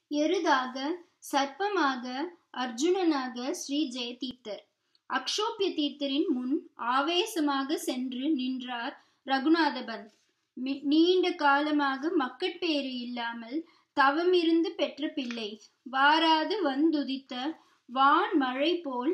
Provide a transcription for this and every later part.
எருதாக சர்ப்பமாக அர்ஜுனனாக ஸ்ரீ ஜெயதீர்த்தர் அக்ஷோபிய தீர்த்தரின் முன் ஆவேசமாக சென்று நின்றார் ரகுநாதபந்த் மி- நீண்ட காலமாக மக்கட்பேறு இல்லாமல் தவமிருந்து பெற்ற பிள்ளை வாராது வந்துதித்த வான் மழை போல்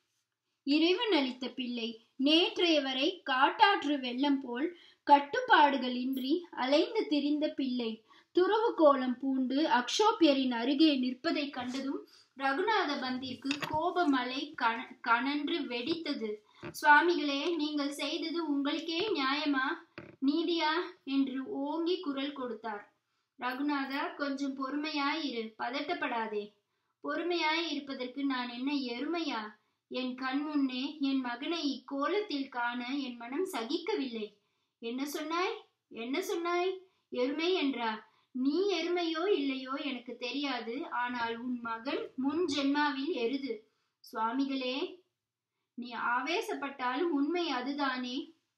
இறைவன் அளித்த பிள்ளை நேற்றைய வரை காட்டாற்று வெள்ளம் போல் கட்டுப்பாடுகளின்றி அலைந்து திரிந்த பிள்ளை துருவு கோலம் பூண்டு அக்ஷோப்பியரின் அருகே நிற்பதைக் கண்டதும் ரகுநாத பந்திற்கு கோபமலை கன கனன்று வெடித்தது சுவாமிகளே நீங்கள் செய்தது உங்களுக்கே நியாயமா நீதியா என்று ஓங்கி குரல் கொடுத்தார் ரகுநாதா கொஞ்சம் பொறுமையாய் இரு பதட்டப்படாதே பொறுமையாய் இருப்பதற்கு நான் என்ன எருமையா என் கண் முன்னே என் மகனை இக்கோலத்தில் காண என் மனம் சகிக்கவில்லை என்ன சொன்னாய் என்ன சொன்னாய் எருமை என்றா நீ எருமையோ இல்லையோ எனக்கு தெரியாது ஆனால் உன் மகன் முன் ஜென்மாவில் எருது சுவாமிகளே நீ ஆவேசப்பட்டாலும் உண்மை அதுதானே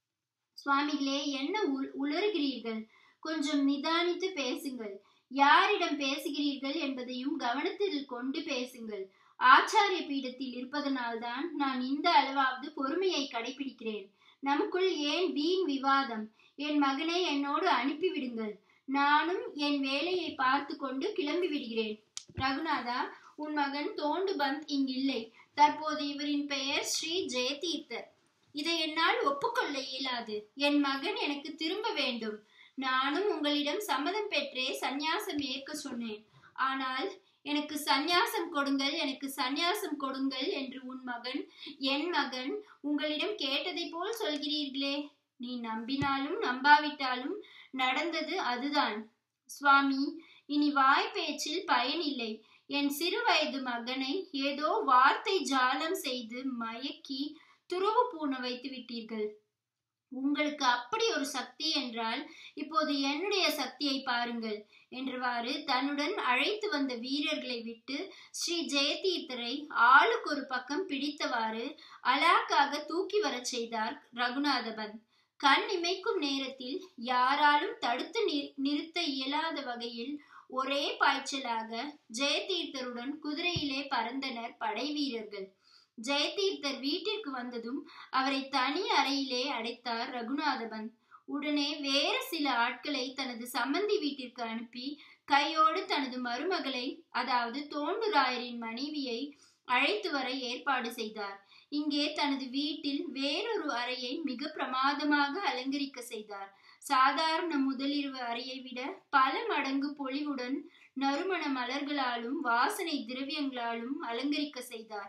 சுவாமிகளே என்ன உள்- உளறுகிறீர்கள் கொஞ்சம் நிதானித்து பேசுங்கள் யாரிடம் பேசுகிறீர்கள் என்பதையும் கவனத்தில் கொண்டு பேசுங்கள் ஆச்சாரிய பீடத்தில் இருப்பதனால்தான் நான் இந்த அளவாவது பொறுமையை கடைபிடிக்கிறேன் நமக்குள் ஏன் வீண் விவாதம் என் மகனை என்னோடு அனுப்பிவிடுங்கள் நானும் என் வேலையை பார்த்து கொண்டு கிளம்பி விடுகிறேன் ரகுநாதா உன் மகன் தோண்டு பந்த் இங்கில்லை தற்போது இவரின் பெயர் ஸ்ரீ ஜெயதீர்த்தர் இதை என்னால் ஒப்புக்கொள்ள இயலாது என் மகன் எனக்கு திரும்ப வேண்டும் நானும் உங்களிடம் சம்மதம் பெற்றே சந்நியாசம் ஏற்க சொன்னேன் ஆனால் எனக்கு சந்நியாசம் கொடுங்கள் எனக்கு சந்நியாசம் கொடுங்கள் என்று உன் மகன் என் மகன் உங்களிடம் கேட்டதை போல் சொல்கிறீர்களே நீ நம்பினாலும் நம்பாவிட்டாலும் நடந்தது அதுதான் சுவாமி இனி வாய் பேச்சில் பயனில்லை என் சிறு வயது மகனை ஏதோ வார்த்தை ஜாலம் செய்து மயக்கி துருவு பூண வைத்து விட்டீர்கள் உங்களுக்கு அப்படி ஒரு சக்தி என்றால் இப்போது என்னுடைய சக்தியை பாருங்கள் என்றவாறு தன்னுடன் அழைத்து வந்த வீரர்களை விட்டு ஸ்ரீ ஜெயதீர்த்தரை ஆளுக்கு ஒரு பக்கம் பிடித்தவாறு அலாக்காக தூக்கி வரச் செய்தார் ரகுநாதபந்த் கண் இமைக்கும் நேரத்தில் யாராலும் தடுத்து நி- நிறுத்த இயலாத வகையில் ஒரே பாய்ச்சலாக ஜெயதீர்த்தருடன் குதிரையிலே பறந்தனர் படை வீரர்கள் ஜெயதீர்த்தர் வீட்டிற்கு வந்ததும் அவரை தனி அறையிலே அடைத்தார் ரகுநாதபந்த் உடனே வேறு சில ஆட்களை தனது சம்பந்தி வீட்டிற்கு அனுப்பி கையோடு தனது மருமகளை அதாவது தோண்டுராயரின் மனைவியை அழைத்து வர ஏற்பாடு செய்தார் இங்கே தனது வீட்டில் வேறொரு அறையை மிக பிரமாதமாக அலங்கரிக்க செய்தார் சாதாரண முதலிரவு அறையை விட பல மடங்கு பொலிவுடன் நறுமண மலர்களாலும் வாசனை திரவியங்களாலும் அலங்கரிக்க செய்தார்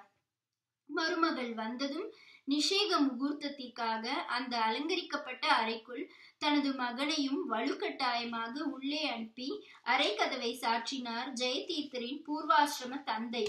மருமகள் வந்ததும் நிஷேக முகூர்த்தத்திற்காக அந்த அலங்கரிக்கப்பட்ட அறைக்குள் தனது மகனையும் வலுக்கட்டாயமாக உள்ளே அனுப்பி அறை கதவை சாற்றினார் ஜெயதீர்த்தரின் பூர்வாசிரம தந்தை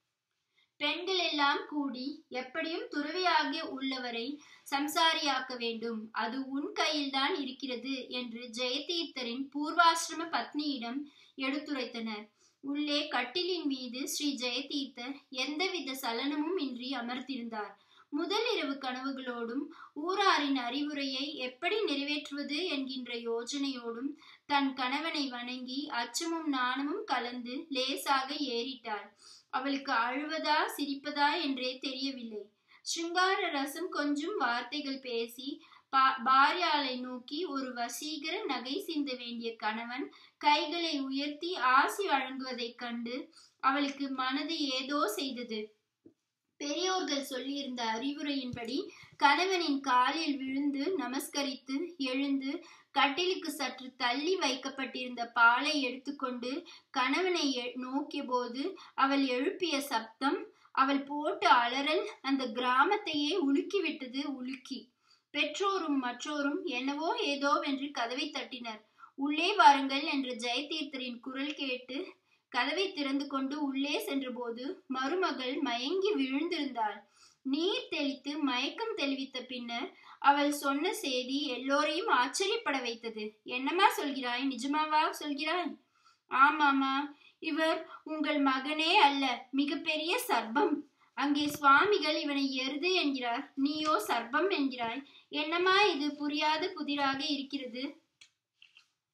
பெண்கள் எல்லாம் கூடி எப்படியும் துறவியாக உள்ளவரை சம்சாரியாக்க வேண்டும் அது உன் கையில்தான் இருக்கிறது என்று ஜெயதீர்த்தரின் பூர்வாசிரம பத்னியிடம் எடுத்துரைத்தனர் உள்ளே கட்டிலின் மீது ஸ்ரீ ஜெயதீர்த்தர் எந்தவித சலனமும் இன்றி அமர்ந்திருந்தார் முதல் இரவு கனவுகளோடும் ஊராரின் அறிவுரையை எப்படி நிறைவேற்றுவது என்கின்ற யோசனையோடும் தன் கணவனை வணங்கி அச்சமும் நாணமும் கலந்து லேசாக ஏறிட்டாள் அவளுக்கு அழுவதா சிரிப்பதா என்றே தெரியவில்லை சிங்கார ரசம் கொஞ்சம் வார்த்தைகள் பேசி பா- பாரியாளை நோக்கி ஒரு வசீகர நகை சிந்த வேண்டிய கணவன் கைகளை உயர்த்தி ஆசி வழங்குவதைக் கண்டு அவளுக்கு மனது ஏதோ செய்தது பெரியோர்கள் சொல்லியிருந்த அறிவுரையின்படி கணவனின் காலில் விழுந்து நமஸ்கரித்து எழுந்து கட்டிலுக்கு சற்று தள்ளி வைக்கப்பட்டிருந்த பாலை எடுத்துக்கொண்டு கணவனை எ- நோக்கியபோது அவள் எழுப்பிய சப்தம் அவள் போட்ட அலறல் அந்த கிராமத்தையே உலுக்கிவிட்டது உலுக்கி பெற்றோரும் மற்றோரும் என்னவோ ஏதோவென்று கதவை தட்டினர் உள்ளே வாருங்கள் என்ற ஜெயதீர்த்தரின் குரல் கேட்டு கதவை திறந்து கொண்டு உள்ளே சென்றபோது மருமகள் மயங்கி விழுந்திருந்தாள் நீர் தெளித்து மயக்கம் தெளிவித்த பின்னர் அவள் சொன்ன செய்தி எல்லோரையும் ஆச்சரியப்பட வைத்தது என்னம்மா சொல்கிறாய் நிஜமாவா சொல்கிறாய் ஆமாமா இவர் உங்கள் மகனே அல்ல மிகப்பெரிய சர்ப்பம் அங்கே சுவாமிகள் இவனை எருது என்கிறார் நீயோ சர்ப்பம் என்கிறாய் என்னம்மா இது புரியாத புதிராக இருக்கிறது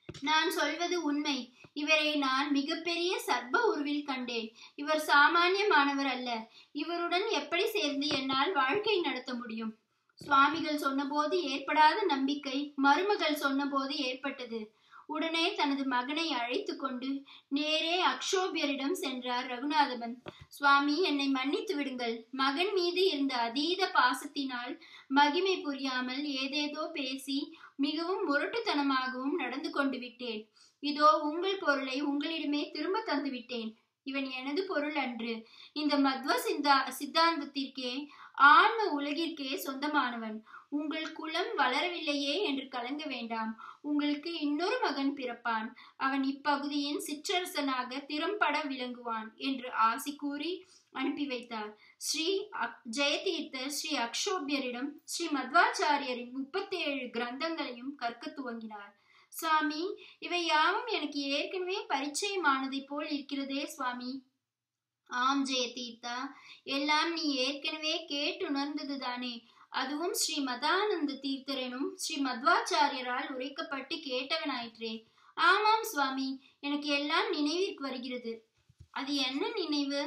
நான் சொல்வது உண்மை இவரை நான் மிகப்பெரிய சர்ப்ப உருவில் கண்டேன் இவர் சாமானியமானவர் அல்ல இவருடன் எப்படி சேர்ந்து என்னால் வாழ்க்கை நடத்த முடியும் சுவாமிகள் சொன்னபோது ஏற்படாத நம்பிக்கை மருமகள் சொன்னபோது ஏற்பட்டது உடனே தனது மகனை அழைத்து கொண்டு நேரே அக்ஷோபியரிடம் சென்றார் ரகுநாதபன் சுவாமி என்னை மன்னித்து விடுங்கள் மகன் மீது இருந்த அதீத பாசத்தினால் மகிமை புரியாமல் ஏதேதோ பேசி மிகவும் முரட்டுத்தனமாகவும் நடந்து கொண்டு விட்டேன் இதோ உங்கள் பொருளை உங்களிடமே திரும்ப தந்து விட்டேன் இவன் எனது பொருள் அன்று இந்த மத்வ சிந்தா சித்தாந்தத்திற்கே ஆன்ம உலகிற்கே சொந்தமானவன் உங்கள் குலம் வளரவில்லையே என்று கலங்க வேண்டாம் உங்களுக்கு இன்னொரு மகன் பிறப்பான் அவன் இப்பகுதியின் சிற்றரசனாக திறம்பட விளங்குவான் என்று ஆசி கூறி அனுப்பி வைத்தார் ஸ்ரீ ஜெயதீர்த்தர் ஸ்ரீ அக்ஷோபியரிடம் ஸ்ரீ மத்வாச்சாரியரின் முப்பத்தி ஏழு கிரந்தங்களையும் கற்க துவங்கினார் சுவாமி இவை யாவும் எனக்கு ஏற்கனவே பரிச்சயமானதை போல் இருக்கிறதே சுவாமி ஆம் ஜெயதீர்த்தா எல்லாம் நீ ஏற்கனவே கேட்டுணர்ந்ததுதானே அதுவும் ஸ்ரீ மதானந்த தீர்த்தரனும் ஸ்ரீ மத்வாச்சாரியரால் உரைக்கப்பட்டு கேட்டவனாயிற்றே ஆமாம் சுவாமி எனக்கு எல்லாம் நினைவிற்கு வருகிறது அது என்ன நினைவு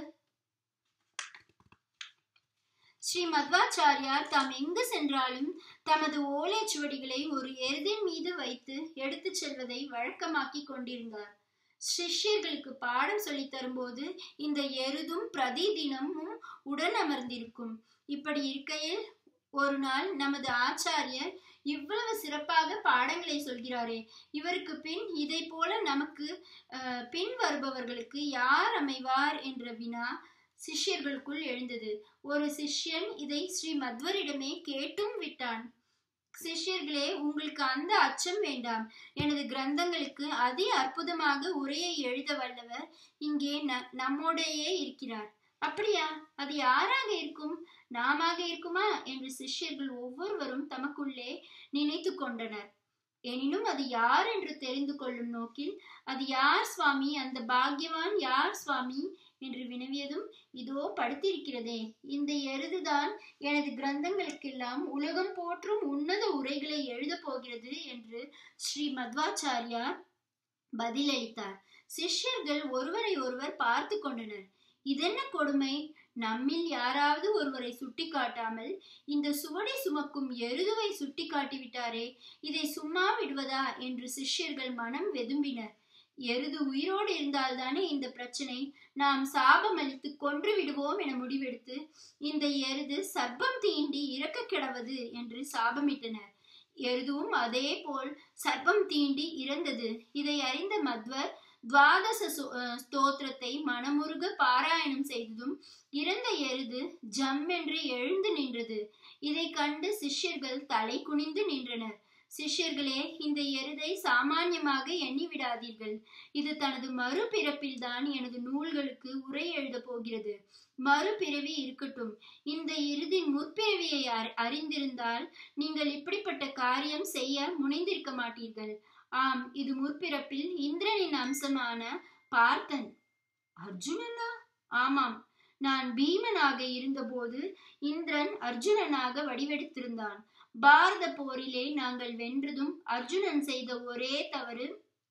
ஸ்ரீ மத்வாச்சாரியார் தாம் எங்கு சென்றாலும் தமது ஓலைச்சுவடிகளை ஒரு எருதின் மீது வைத்து எடுத்துச் செல்வதை வழக்கமாக்கி கொண்டிருந்தார் சிஷ்யர்களுக்கு பாடம் சொல்லி தரும்போது இந்த எருதும் பிரதி தினமும் உடன் அமர்ந்திருக்கும் இப்படி இருக்கையில் ஒரு நாள் நமது ஆச்சாரியர் இவ்வளவு சிறப்பாக பாடங்களை சொல்கிறாரே இவருக்கு பின் இதை போல நமக்கு பின் வருபவர்களுக்கு யார் அமைவார் என்ற வினா சிஷ்யர்களுக்குள் எழுந்தது ஒரு சிஷ்யன் இதை ஸ்ரீ மத்வரிடமே கேட்டும் விட்டான் சிஷ்யர்களே உங்களுக்கு அந்த அச்சம் வேண்டாம் எனது கிரந்தங்களுக்கு அதி அற்புதமாக உரையை எழுத வல்லவர் இங்கே ந நம்மோடையே இருக்கிறார் அப்படியா அது யாராக இருக்கும் நாமாக இருக்குமா என்று சிஷ்யர்கள் ஒவ்வொருவரும் தமக்குள்ளே நினைத்து கொண்டனர் எனினும் அது யார் என்று தெரிந்து கொள்ளும் நோக்கில் அது யார் சுவாமி அந்த பாக்யவான் யார் சுவாமி என்று வினவியதும் இதோ படுத்திருக்கிறதே இந்த எருதுதான் எனது கிரந்தங்களுக்கெல்லாம் உலகம் போற்றும் உன்னத உரைகளை எழுதப் போகிறது என்று ஸ்ரீ மத்வாச்சாரியார் பதிலளித்தார் சிஷ்யர்கள் ஒருவரை ஒருவர் பார்த்து கொண்டனர் இதென்ன கொடுமை நம்மில் யாராவது ஒருவரை சுட்டிக்காட்டாமல் இந்த சுவடி சுமக்கும் எருதுவை சுட்டி காட்டிவிட்டாரே இதை சும்மா விடுவதா என்று சிஷ்யர்கள் மனம் வெதும்பினர் எருது உயிரோடு இருந்தால்தானே இந்த பிரச்சனை நாம் சாபம் அளித்து கொன்று விடுவோம் என முடிவெடுத்து இந்த எருது சர்ப்பம் தீண்டி இறக்க கிடவது என்று சாபமிட்டனர் எருதுவும் அதே போல் சர்ப்பம் தீண்டி இறந்தது இதை அறிந்த மத்வர் துவாதச ஸ்தோத்திரத்தை மனமுருக பாராயணம் செய்ததும் இறந்த எருது ஜம் என்று எழுந்து நின்றது இதை கண்டு சிஷ்யர்கள் தலை குனிந்து நின்றனர் சிஷ்யர்களே இந்த எருதை சாமானியமாக எண்ணி விடாதீர்கள் இது தனது மறுபிறப்பில் தான் எனது நூல்களுக்கு உரை எழுத போகிறது மறுபிறவி இருக்கட்டும் இந்த இறுதின் முற்பிறவியை அறிந்திருந்தால் நீங்கள் இப்படிப்பட்ட காரியம் செய்ய முனைந்திருக்க மாட்டீர்கள் ஆம் இது முற்பிறப்பில் இந்திரனின் அம்சமான பார்த்தன் அர்ஜுனனா ஆமாம் நான் பீமனாக இருந்தபோது இந்திரன் அர்ஜுனனாக வடிவெடுத்திருந்தான் பாரத போரிலே நாங்கள் வென்றதும் அர்ஜுனன் செய்த ஒரே தவறு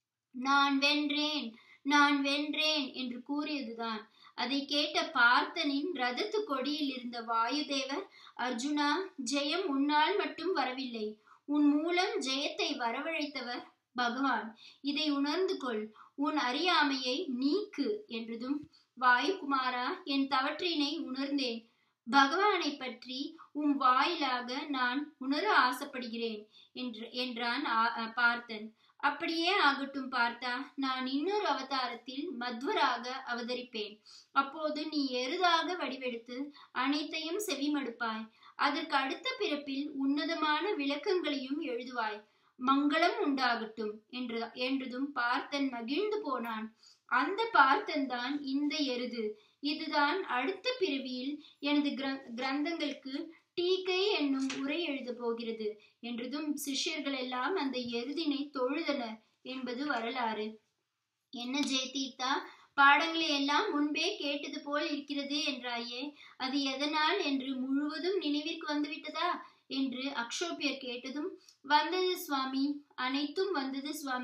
நான் வென்றேன் நான் வென்றேன் என்று கூறியதுதான் அதை கேட்ட பார்த்தனின் ரதத்து கொடியில் இருந்த வாயுதேவர் அர்ஜுனா ஜெயம் உன்னால் மட்டும் வரவில்லை உன் மூலம் ஜெயத்தை வரவழைத்தவர் பகவான் இதை உணர்ந்து கொள் உன் அறியாமையை நீக்கு என்றதும் வாயுகுமாரா என் தவற்றினை உணர்ந்தேன் பகவானை பற்றி உம் வாயிலாக நான் உணர ஆசைப்படுகிறேன் என்று என்றான் பார்த்தன் அப்படியே ஆகட்டும் பார்த்தா நான் இன்னொரு அவதாரத்தில் மத்வராக அவதரிப்பேன் அப்போது நீ எருதாக வடிவெடுத்து அனைத்தையும் செவிமடுப்பாய் அதற்கு அடுத்த பிறப்பில் உன்னதமான விளக்கங்களையும் எழுதுவாய் மங்களம் உண்டாகட்டும் என்று என்றதும் பார்த்தன் மகிழ்ந்து போனான் அந்த பார்த்தன் தான் இந்த எருது இதுதான் அடுத்த பிறவியில் எனது கிரந்தங்களுக்கு டீக்கை என்னும் உரை எழுத போகிறது என்றதும் சிஷ்யர்கள் எல்லாம் அந்த எருதினை தொழுதனர் என்பது வரலாறு என்ன ஜெயதீர்த்தா பாடங்களை எல்லாம் முன்பே கேட்டது போல் இருக்கிறது என்றாயே அது எதனால் என்று முழுவதும் நினைவிற்கு வந்துவிட்டதா என்று அக்ஷோபியர் கேட்டதும் வந்தது சுவாமி அனைத்தும் வந்தது சுவாமி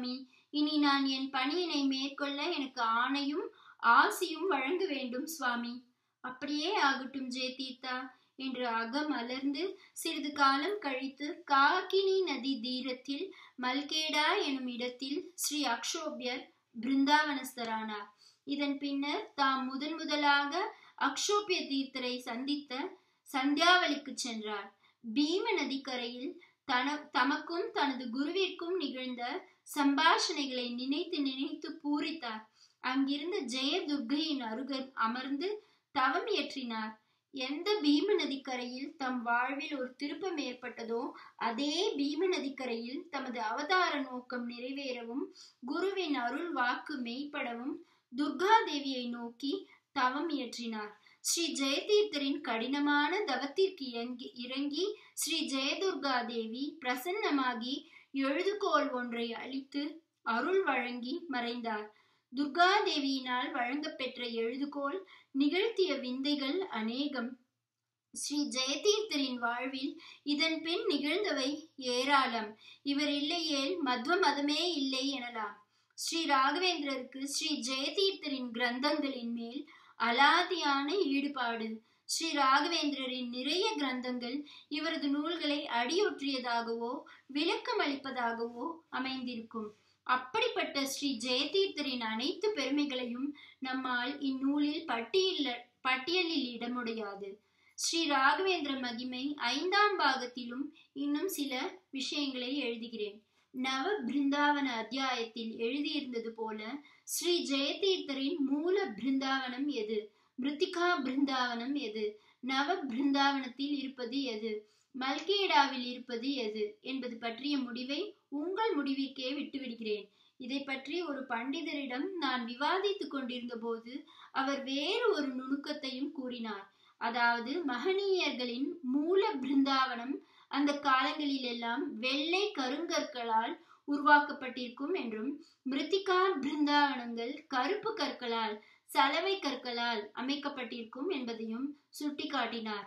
இனி நான் என் பணியினை மேற்கொள்ள எனக்கு ஆணையும் ஆசியும் வழங்க வேண்டும் சுவாமி அப்படியே ஆகட்டும் ஜெயதீர்த்தா என்று அகம் அலர்ந்து சிறிது காலம் கழித்து காக்கினி நதி தீரத்தில் மல்கேடா எனும் இடத்தில் ஸ்ரீ அக்ஷோபியர் பிருந்தாவனஸ்தரானார் இதன் பின்னர் தாம் முதன் முதலாக அக்ஷோபிய தீர்த்தரை சந்தித்த சந்தியாவளிக்கு சென்றார் பீம நதிக்கரையில் தன தமக்கும் தனது குருவிற்கும் நிகழ்ந்த சம்பாஷணைகளை நினைத்து நினைத்து பூரித்தார் அங்கிருந்த ஜெய துர்கையின் அருகர் அமர்ந்து தவம் இயற்றினார் எந்த பீம நதிக்கரையில் தம் வாழ்வில் ஒரு திருப்பம் ஏற்பட்டதோ அதே பீம நதிக்கரையில் தமது அவதார நோக்கம் நிறைவேறவும் குருவின் அருள் வாக்கு மெய்ப்படவும் துர்கா தேவியை நோக்கி தவம் இயற்றினார் ஸ்ரீ ஜெயதீர்த்தரின் கடினமான தவத்திற்கு இறங்கி இறங்கி ஸ்ரீ ஜெயதுர்கா தேவி பிரசன்னமாகி எழுதுகோல் ஒன்றை அளித்து அருள் வழங்கி மறைந்தார் துர்கா தேவியினால் வழங்கப்பெற்ற எழுதுகோல் நிகழ்த்திய விந்தைகள் அநேகம் ஸ்ரீ ஜெயதீர்த்தரின் வாழ்வில் இதன் பின் நிகழ்ந்தவை ஏராளம் இவர் இல்லையேல் மத்வ மதமே இல்லை எனலாம் ஸ்ரீ ராகவேந்திரருக்கு ஸ்ரீ ஜெயதீர்த்தரின் கிரந்தங்களின் மேல் அலாதியான ஈடுபாடு ஸ்ரீ ராகவேந்திரரின் நிறைய கிரந்தங்கள் இவரது நூல்களை அடியொற்றியதாகவோ விளக்கம் அளிப்பதாகவோ அமைந்திருக்கும் அப்படிப்பட்ட ஸ்ரீ ஜெயதீர்த்தரின் அனைத்து பெருமைகளையும் நம்மால் இந்நூலில் பட்டியல பட்டியலில் இட முடியாது ஸ்ரீ ராகவேந்திர மகிமை ஐந்தாம் பாகத்திலும் இன்னும் சில விஷயங்களை எழுதுகிறேன் நவ பிருந்தாவன அத்தியாயத்தில் எழுதியிருந்தது போல ஸ்ரீ ஜெயதீர்த்தரின் மூல பிருந்தாவனம் எது மிருத்திகா பிருந்தாவனம் எது நவ பிருந்தாவனத்தில் இருப்பது எது மல்கேடாவில் இருப்பது எது என்பது பற்றிய முடிவை உங்கள் முடிவிற்கே விட்டுவிடுகிறேன் இதை பற்றி ஒரு பண்டிதரிடம் நான் விவாதித்துக் கொண்டிருந்த போது அவர் வேறு ஒரு நுணுக்கத்தையும் கூறினார் அதாவது மகனீயர்களின் மூல பிருந்தாவனம் அந்த காலங்களில் எல்லாம் வெள்ளை கருங்கற்களால் உருவாக்கப்பட்டிருக்கும் என்றும் மிருத்திகா பிருந்தாவனங்கள் கருப்பு கற்களால் சலவை கற்களால் அமைக்கப்பட்டிருக்கும் என்பதையும் சுட்டிக்காட்டினார்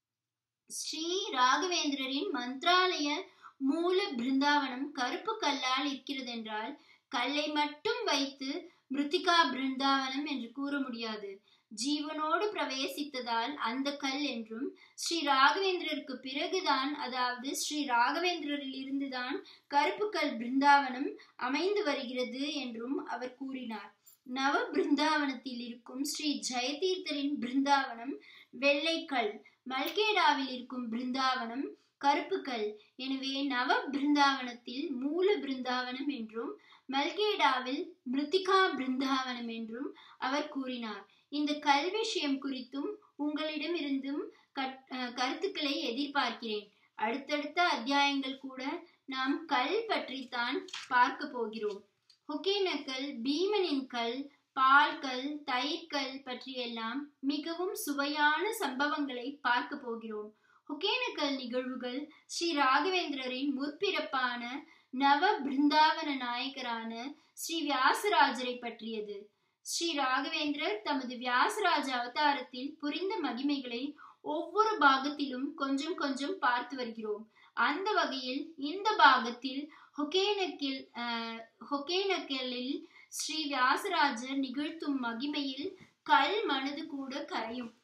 ஸ்ரீ ராகவேந்திரரின் மந்த்ராலய மூல பிருந்தாவனம் கருப்பு கல்லால் இருக்கிறது என்றால் கல்லை மட்டும் வைத்து மிருத்திகா பிருந்தாவனம் என்று கூற முடியாது ஜீவனோடு பிரவேசித்ததால் அந்த கல் என்றும் ஸ்ரீ ராகவேந்திரருக்கு பிறகுதான் அதாவது ஸ்ரீ ராகவேந்திரரில் இருந்துதான் கருப்பு கல் பிருந்தாவனம் அமைந்து வருகிறது என்றும் அவர் கூறினார் நவ பிருந்தாவனத்தில் இருக்கும் ஸ்ரீ ஜெயதீர்த்தரின் பிருந்தாவனம் வெள்ளைக்கல் மல்கேடாவில் இருக்கும் பிருந்தாவனம் கருப்புக்கல் எனவே நவ பிருந்தாவனத்தில் மூல பிருந்தாவனம் என்றும் மல்கேடாவில் மிருத்திகா பிருந்தாவனம் என்றும் அவர் கூறினார் இந்த கல் விஷயம் குறித்தும் உங்களிடமிருந்தும் கருத்துக்களை எதிர்பார்க்கிறேன் அடுத்தடுத்த அத்தியாயங்கள் கூட நாம் கல் பற்றித்தான் பார்க்க போகிறோம் ஒகேனக்கல் பீமனின் கல் பால்கல் தயிர்கல் பற்றியெல்லாம் மிகவும் சுவையான சம்பவங்களை பார்க்க போகிறோம் ஒகேனக்கல் நிகழ்வுகள் ஸ்ரீ ராகவேந்திரரின் முற்பிறப்பான நவ பிருந்தாவன நாயகரான ஸ்ரீ வியாசராஜரை பற்றியது ஸ்ரீ ராகவேந்திரர் தமது வியாசராஜ அவதாரத்தில் புரிந்த மகிமைகளை ஒவ்வொரு பாகத்திலும் கொஞ்சம் கொஞ்சம் பார்த்து வருகிறோம் அந்த வகையில் இந்த பாகத்தில் ஹொகேனக்கில் ஹொகேனக்கலில் ஸ்ரீ வியாசராஜர் நிகழ்த்தும் மகிமையில் கல் மனது கூட கரையும்